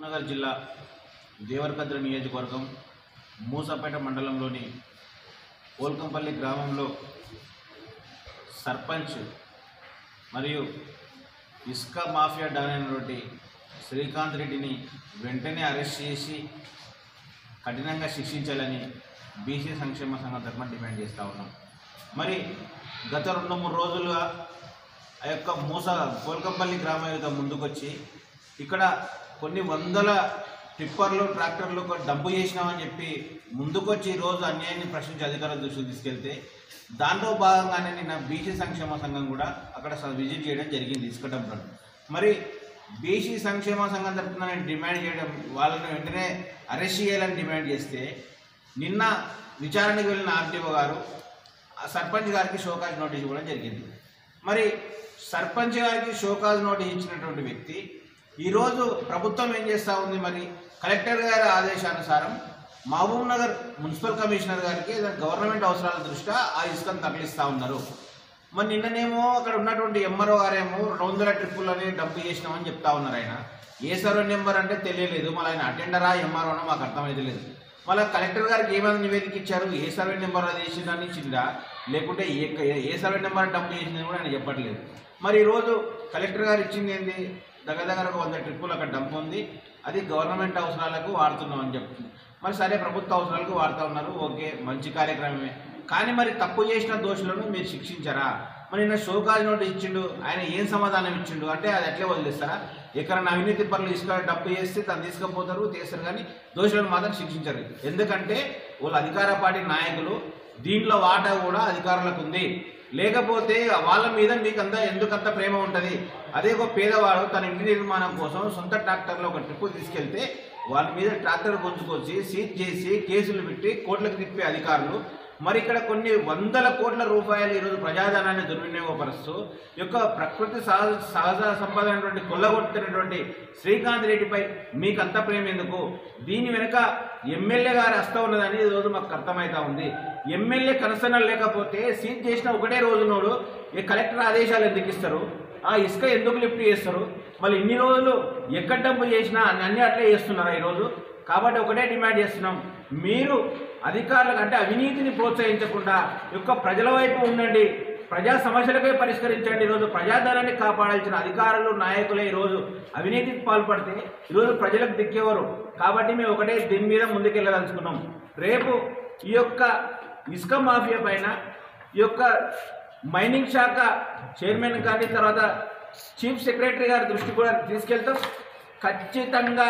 నగర్ జిల్లా దేవరకద్ర నియోజకవర్గం మూసపేట మండలంలోని ఓల్కంపల్లి గ్రామంలో సర్పంచ్ మరియు ఇసుక మాఫియా డాన్ అయినటువంటి శ్రీకాంత్ రెడ్డిని వెంటనే అరెస్ట్ చేసి కఠినంగా శిక్షించాలని బీసీ సంక్షేమ సంఘం తరఫున డిమాండ్ చేస్తూ ఉన్నాం మరి గత రెండు మూడు రోజులుగా ఆ యొక్క మూస కోల్కంపల్లి గ్రామం యొక్క ముందుకొచ్చి ఇక్కడ కొన్ని వందల టిప్పర్లు ట్రాక్టర్లు కొన్ని డబ్బు చేసినామని చెప్పి ముందుకొచ్చి ఈ రోజు అన్యాయాన్ని ప్రశ్నించి అధికారుల దృష్టికి తీసుకెళ్తే దాంట్లో భాగంగానే నిన్న బీసీ సంక్షేమ సంఘం కూడా అక్కడ స- విజిట్ చేయడం జరిగింది ఇసుక డంపులను మరి బీసీ సంక్షేమ సంఘం తరఫున నేను డిమాండ్ చేయడం వాళ్ళని వెంటనే అరెస్ట్ చేయాలని డిమాండ్ చేస్తే నిన్న విచారణకు వెళ్ళిన ఆర్టీఓ గారు ఆ సర్పంచ్ గారికి షోకాజ్ నోటీస్ ఇవ్వడం జరిగింది మరి సర్పంచ్ గారికి షోకాజ్ నోటీస్ ఇచ్చినటువంటి వ్యక్తి ఈరోజు ప్రభుత్వం ఏం చేస్తూ ఉంది మరి కలెక్టర్ గారి ఆదేశానుసారం మహబూబ్ నగర్ మున్సిపల్ కమిషనర్ గారికి ఏదైనా గవర్నమెంట్ అవసరాల దృష్ట్యా ఆ ఇసుకను తరలిస్తూ ఉన్నారు మరి నిన్ననేమో అక్కడ ఉన్నటువంటి ఎంఆర్ఓ గారేమో రెండు వందల ట్రిప్పులని డబ్బు చేసినామని చెప్తా ఉన్నారు ఆయన ఏ సర్వే నెంబర్ అంటే తెలియలేదు మళ్ళీ ఆయన అటెండరా ఎంఆర్ఓనో మాకు అర్థమైతే లేదు మళ్ళీ కలెక్టర్ గారికి ఏమైనా నివేదిక ఇచ్చారు ఏ సర్వే నెంబర్ అది వేసిందని ఇచ్చిందా లేకుంటే ఏ ఏ సర్వే నెంబర్ డబ్బు చేసిందని కూడా ఆయన చెప్పట్లేదు మరి ఈరోజు కలెక్టర్ గారు ఇచ్చింది ఏంది దగ్గర దగ్గర ఒక వంద ట్రిప్పులు అక్కడ డంప్ ఉంది అది గవర్నమెంట్ అవసరాలకు వాడుతున్నాం అని చెప్తుంది మరి సరే ప్రభుత్వ అవసరాలకు వాడుతూ ఉన్నారు ఓకే మంచి కార్యక్రమమే కానీ మరి తప్పు చేసిన దోషులను మీరు శిక్షించరా మరి నిన్న షోకాజ్ నోటీస్ ఇచ్చిండు ఆయన ఏం సమాధానం ఇచ్చిండు అంటే అది ఎట్లే వదిలేస్తారా ఎక్కడన్నా అవినీతి పనులు ఇసుక డబ్బు చేస్తే తను తీసుకుపోతారు తీస్తారు కానీ దోషులను మాత్రం శిక్షించరు ఎందుకంటే వాళ్ళు అధికార పార్టీ నాయకులు దీంట్లో వాటా కూడా అధికారులకు ఉంది లేకపోతే వాళ్ళ మీద మీకు అంత ఎందుకంత ప్రేమ ఉంటుంది అదే ఒక పేదవాడు తన ఇంటి నిర్మాణం కోసం సొంత ట్రాక్టర్లో ఒక ట్రిప్పు తీసుకెళ్తే వాళ్ళ మీద ట్రాక్టర్ గుంజుకొచ్చి సీజ్ చేసి కేసులు పెట్టి కోట్లకు తిప్పే అధికారులు మరి ఇక్కడ కొన్ని వందల కోట్ల రూపాయలు ఈరోజు ప్రజాధనాన్ని దుర్వినియోగపరుస్తూ ఈ యొక్క ప్రకృతి సహజ సహజ సంపద అయినటువంటి కొల్లగొట్టినటువంటి శ్రీకాంత్ రెడ్డిపై మీకు అంత ప్రేమ ఎందుకు దీని వెనుక ఎమ్మెల్యే గారు వస్తా ఉన్నదని ఈ రోజు మాకు అర్థమవుతా ఉంది ఎమ్మెల్యే కనసన లేకపోతే సీజ్ చేసిన ఒకటే రోజు నోడు ఈ కలెక్టర్ ఆదేశాలు ఎందుకు ఇస్తారు ఆ ఇసుక ఎందుకు లిఫ్ట్ చేస్తారు మళ్ళీ ఇన్ని రోజులు ఎక్కడ డబ్బు చేసినా అన్ని అన్ని అట్లే చేస్తున్నారా ఈరోజు కాబట్టి ఒకటే డిమాండ్ చేస్తున్నాం మీరు అధికారులకు అంటే అవినీతిని ప్రోత్సహించకుండా ఈ యొక్క ప్రజల వైపు ఉండండి ప్రజా సమస్యలకే పరిష్కరించండి ఈరోజు ప్రజాధనాన్ని కాపాడాల్సిన అధికారులు నాయకులే ఈరోజు అవినీతికి పాల్పడితే ఈరోజు ప్రజలకు దిక్కేవారు కాబట్టి మేము ఒకటే దీని మీద ముందుకెళ్ళదలుచుకున్నాం రేపు ఈ యొక్క ఇసుక మాఫియా పైన ఈ యొక్క మైనింగ్ శాఖ చైర్మన్ కానీ తర్వాత చీఫ్ సెక్రటరీ గారి దృష్టి కూడా తీసుకెళ్తాం ఖచ్చితంగా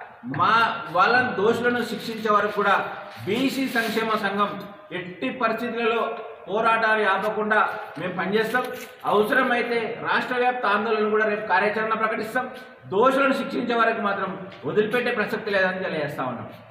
మా వాళ్ళని దోషులను శిక్షించే వరకు కూడా బీసీ సంక్షేమ సంఘం ఎట్టి పరిస్థితులలో పోరాటాన్ని ఆపకుండా మేము పనిచేస్తాం అవసరమైతే రాష్ట్ర వ్యాప్త ఆందోళన కూడా రేపు కార్యాచరణ ప్రకటిస్తాం దోషులను శిక్షించే వరకు మాత్రం వదిలిపెట్టే ప్రసక్తి లేదని తెలియజేస్తా ఉన్నాం